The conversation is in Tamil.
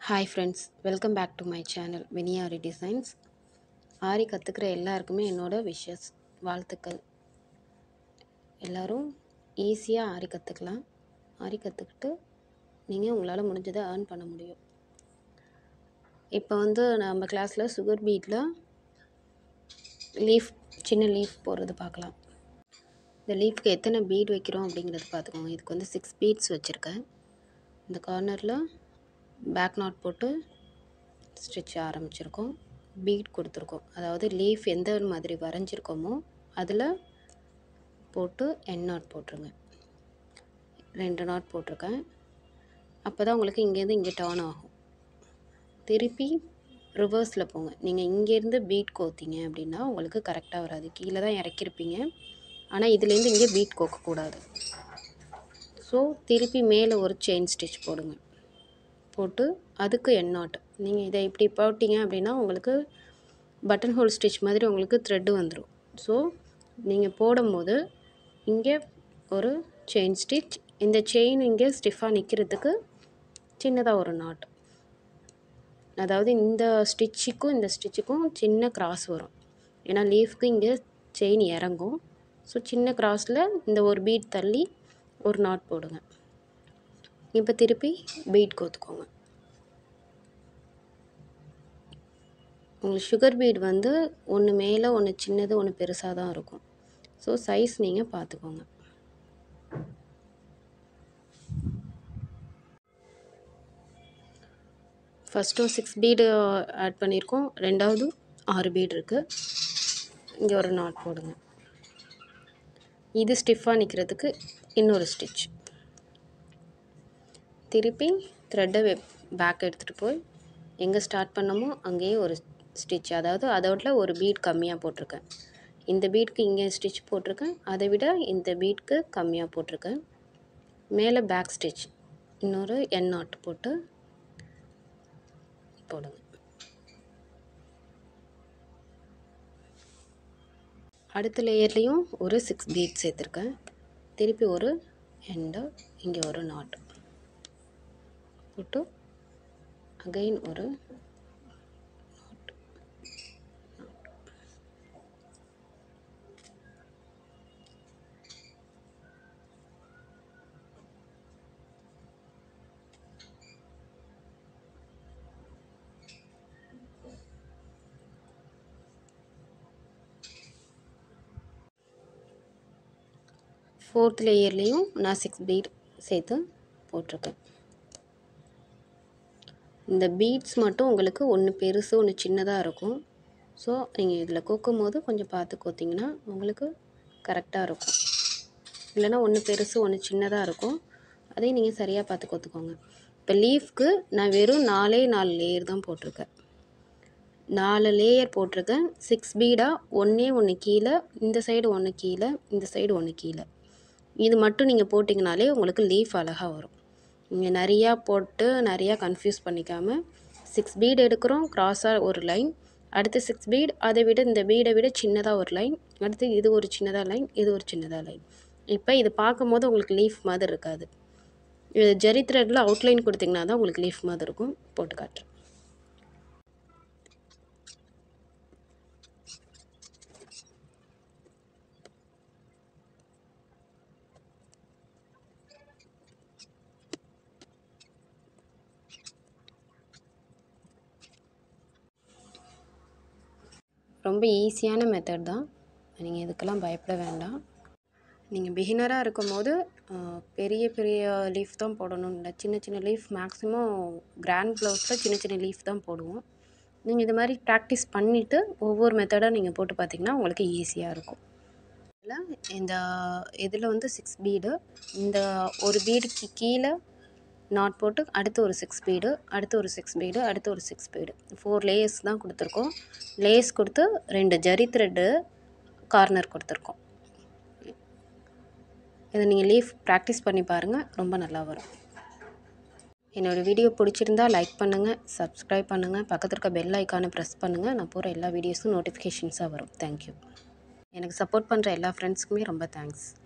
hi friends welcome back to my channel வினியாரி டிசைன்ஸ் ஆரி கற்றுக்கிற எல்லாருக்குமே என்னோட விஷஸ் வாழ்த்துக்கள் எல்லோரும் ஈஸியாக ஆரி கற்றுக்கலாம் ஆரி கற்றுக்கிட்டு நீங்கள் உங்களால் முடிஞ்சதை ஏர்ன் பண்ண முடியும் இப்போ வந்து நம்ம கிளாஸில் சுகர் பீட்டில் லீஃப் சின்ன லீஃப் போடுறது பார்க்கலாம் இந்த லீஃப்க்கு எத்தனை பீட் வைக்கிறோம் அப்படிங்கிறது பார்த்துக்கோங்க இதுக்கு வந்து சிக்ஸ் பீட்ஸ் வச்சுருக்கேன் இந்த கார்னரில் பேக் நாட் போட்டு ஸ்டிச் ஆரம்பிச்சிருக்கோம் பீட் கொடுத்துருக்கோம் அதாவது லீஃப் எந்த மாதிரி வரைஞ்சிருக்கோமோ அதில் போட்டு என் நாட் போட்டுருங்க ரெண்டு நாட் போட்டிருக்கேன் அப்போ தான் உங்களுக்கு இங்கேருந்து இங்கே டர்ன் ஆகும் திருப்பி ரிவர்ஸில் போங்க நீங்கள் இங்கேருந்து பீட் கோத்தீங்க அப்படின்னா உங்களுக்கு கரெக்டாக வராது கீழே தான் இறக்கிருப்பீங்க ஆனால் இதுலேருந்து இங்கே பீட் கோக்கக்கூடாது ஸோ திருப்பி மேலே ஒரு செயின் ஸ்டிச் போடுங்க போட்டு அதுக்கு என் நாட் நீங்கள் இதை இப்படி போட்டிங்க அப்படின்னா உங்களுக்கு பட்டன் ஹோல் ஸ்டிச் மாதிரி உங்களுக்கு த்ரெட்டு வந்துடும் ஸோ நீங்கள் போடும்போது இங்கே ஒரு செயின் ஸ்டிச் இந்த செயின் இங்கே ஸ்டிஃபாக நிற்கிறதுக்கு சின்னதாக ஒரு நாட் அதாவது இந்த ஸ்டிச்சுக்கும் இந்த ஸ்டிச்சுக்கும் சின்ன கிராஸ் வரும் ஏன்னா லீஃப்க்கு இங்கே செயின் இறங்கும் ஸோ சின்ன கிராஸில் இந்த ஒரு பீட் தள்ளி ஒரு நாட் போடுங்க இப்போ திருப்பி பீட் கோத்துக்கோங்க உங்களுக்கு சுகர் பீட் வந்து ஒன்று மேலே ஒன்று சின்னது ஒன்று பெருசாக தான் இருக்கும் ஸோ சைஸ் நீங்கள் பார்த்துக்கோங்க ஃபஸ்ட்டும் சிக்ஸ் பீடு ஆட் பண்ணியிருக்கோம் ரெண்டாவது ஆறு பீடு இருக்குது இங்கே ஒரு நாட் போடுங்க இது ஸ்டிஃபாக நிற்கிறதுக்கு இன்னொரு ஸ்டிச் திருப்பி த்ரெட்டை பேக் எடுத்துகிட்டு போய் எங்கே ஸ்டார்ட் பண்ணமோ அங்கேயே ஒரு ஸ்டிச் அதாவது அதோட ஒரு பீட் கம்மியாக போட்டிருக்கேன் இந்த பீட்க்கு இங்கே ஸ்டிச் போட்டிருக்கேன் அதை விட இந்த பீட்க்கு கம்மியாக போட்டிருக்கேன் மேலே பேக் ஸ்டிச் இன்னொரு என் நாட் போட்டு போடுங்க அடுத்த லேயர்லேயும் ஒரு சிக்ஸ் பீட் சேர்த்துருக்கேன் திருப்பி ஒரு எண்டு இங்கே ஒரு நாட் போட்டு அகைன் ஒரு ஃபோர்த் லேயர்லேயும் நான் சிக்ஸ் பீட் சேர்த்து போட்டிருக்கேன் இந்த பீட்ஸ் மட்டும் உங்களுக்கு ஒன்று பெருசு ஒன்று சின்னதாக இருக்கும் ஸோ நீங்கள் இதில் கோக்கும் போது கொஞ்சம் பார்த்து கோத்திங்கன்னா உங்களுக்கு கரெக்டாக இருக்கும் இல்லைனா ஒன்று பெருசு ஒன்று சின்னதாக இருக்கும் அதையும் நீங்கள் சரியாக பார்த்து கோத்துக்கோங்க இப்போ லீஃப்க்கு நான் வெறும் நாலே நாலு லேயர் தான் போட்டிருக்கேன் நாலு லேயர் போட்டிருக்கேன் சிக்ஸ் பீடாக ஒன்றே ஒன்று கீழே இந்த சைடு ஒன்று கீழே இந்த சைடு ஒன்று கீழே இது மட்டும் நீங்கள் போட்டிங்கனாலே உங்களுக்கு லீஃப் அழகாக வரும் நீங்கள் நிறையா போட்டு நிறையா கன்ஃபியூஸ் பண்ணிக்காமல் சிக்ஸ் பீட் எடுக்கிறோம் க்ராஸாக ஒரு லைன் அடுத்து சிக்ஸ் பீட் அதை விட இந்த பீடை விட சின்னதாக ஒரு லைன் அடுத்து இது ஒரு சின்னதாக லைன் இது ஒரு சின்னதாக லைன் இப்போ இது பார்க்கும்போது உங்களுக்கு லீஃப் மாதிரி இருக்காது இது ஜரி த்ரெட்டில் அவுட்லைன் கொடுத்திங்கன்னா தான் உங்களுக்கு லீஃப் மாதிரி இருக்கும் போட்டு காட்டுறேன் ரொம்ப ஈஸியான மெத்தட் தான் நீங்கள் இதுக்கெல்லாம் பயப்பட வேண்டாம் நீங்கள் பிகினராக இருக்கும் போது பெரிய பெரிய லீஃப் தான் போடணும் இல்லை சின்ன சின்ன லீஃப் மேக்ஸிமம் கிராண்ட் ப்ளவுஸில் சின்ன சின்ன லீஃப் தான் போடுவோம் நீங்கள் இது மாதிரி ப்ராக்டிஸ் பண்ணிவிட்டு ஒவ்வொரு மெத்தடாக நீங்கள் போட்டு பார்த்தீங்கன்னா உங்களுக்கு ஈஸியாக இருக்கும் இதில் இந்த இதில் வந்து சிக்ஸ் பீடு இந்த ஒரு பீடுக்கு கீழே நாட் போட்டு அடுத்து ஒரு சிக்ஸ் பீடு அடுத்து ஒரு சிக்ஸ் பீடு அடுத்து ஒரு சிக்ஸ் பீடு ஃபோர் லேயர்ஸ் தான் கொடுத்துருக்கோம் லேயர்ஸ் கொடுத்து ரெண்டு ஜரி த்ரெட்டு கார்னர் கொடுத்துருக்கோம் இதை நீங்கள் லீஃப் ப்ராக்டிஸ் பண்ணி பாருங்கள் ரொம்ப நல்லா வரும் என்னோடய வீடியோ பிடிச்சிருந்தா லைக் பண்ணுங்கள் சப்ஸ்கிரைப் பண்ணுங்கள் பக்கத்தில் இருக்க பெல் ஐக்கானை ப்ரெஸ் பண்ணுங்கள் நான் போகிற எல்லா வீடியோஸும் நோட்டிஃபிகேஷன்ஸாக வரும் தேங்க்யூ எனக்கு சப்போர்ட் பண்ணுற எல்லா ஃப்ரெண்ட்ஸுக்குமே ரொம்ப தேங்க்ஸ்